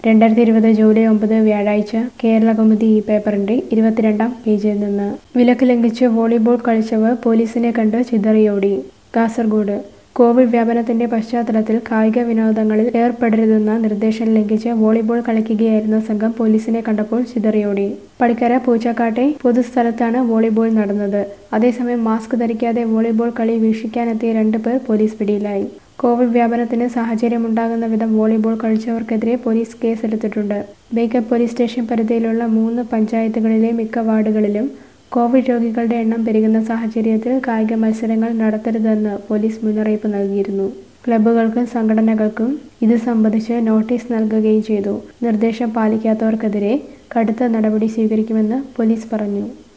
രണ്ടായിരത്തി ഇരുപത് ജൂലൈ ഒമ്പത് വ്യാഴാഴ്ച കേരളകൗമുദി ഈ പേപ്പറിന്റെ ഇരുപത്തിരണ്ടാം പേജിൽ നിന്ന് വിലക്ക് ലംഘിച്ച് വോളിബോൾ കളിച്ചവർ പോലീസിനെ കണ്ട് ചിതറിയോടി കാസർഗോഡ് കോവിഡ് വ്യാപനത്തിന്റെ പശ്ചാത്തലത്തിൽ കായിക വിനോദങ്ങളിൽ ഏർപ്പെടരുതെന്ന നിർദ്ദേശം ലംഘിച്ച് വോളിബോൾ കളിക്കുകയായിരുന്ന സംഘം പോലീസിനെ കണ്ടപ്പോൾ ചിതറിയോടി പടിക്കര പൂച്ചക്കാട്ടെ പൊതുസ്ഥലത്താണ് വോളിബോൾ നടന്നത് അതേസമയം മാസ്ക് ധരിക്കാതെ വോളിബോൾ കളി വീക്ഷിക്കാനെത്തിയ രണ്ട് പേർ പോലീസ് പിടിയിലായി കോവിഡ് വ്യാപനത്തിന് സാഹചര്യമുണ്ടാകുന്ന വിധം വോളിബോൾ കളിച്ചവർക്കെതിരെ പോലീസ് കേസെടുത്തിട്ടുണ്ട് ബേക്കൽ പോലീസ് സ്റ്റേഷൻ പരിധിയിലുള്ള മൂന്ന് പഞ്ചായത്തുകളിലെ മിക്ക വാർഡുകളിലും കോവിഡ് രോഗികളുടെ എണ്ണം പെരുകുന്ന സാഹചര്യത്തിൽ കായിക മത്സരങ്ങൾ നടത്തരുതെന്ന് പോലീസ് മുന്നറിയിപ്പ് നൽകിയിരുന്നു ക്ലബ്ബുകൾക്കും സംഘടനകൾക്കും ഇത് സംബന്ധിച്ച് നോട്ടീസ് നൽകുകയും ചെയ്തു നിർദ്ദേശം പാലിക്കാത്തവർക്കെതിരെ കടുത്ത നടപടി സ്വീകരിക്കുമെന്ന് പോലീസ് പറഞ്ഞു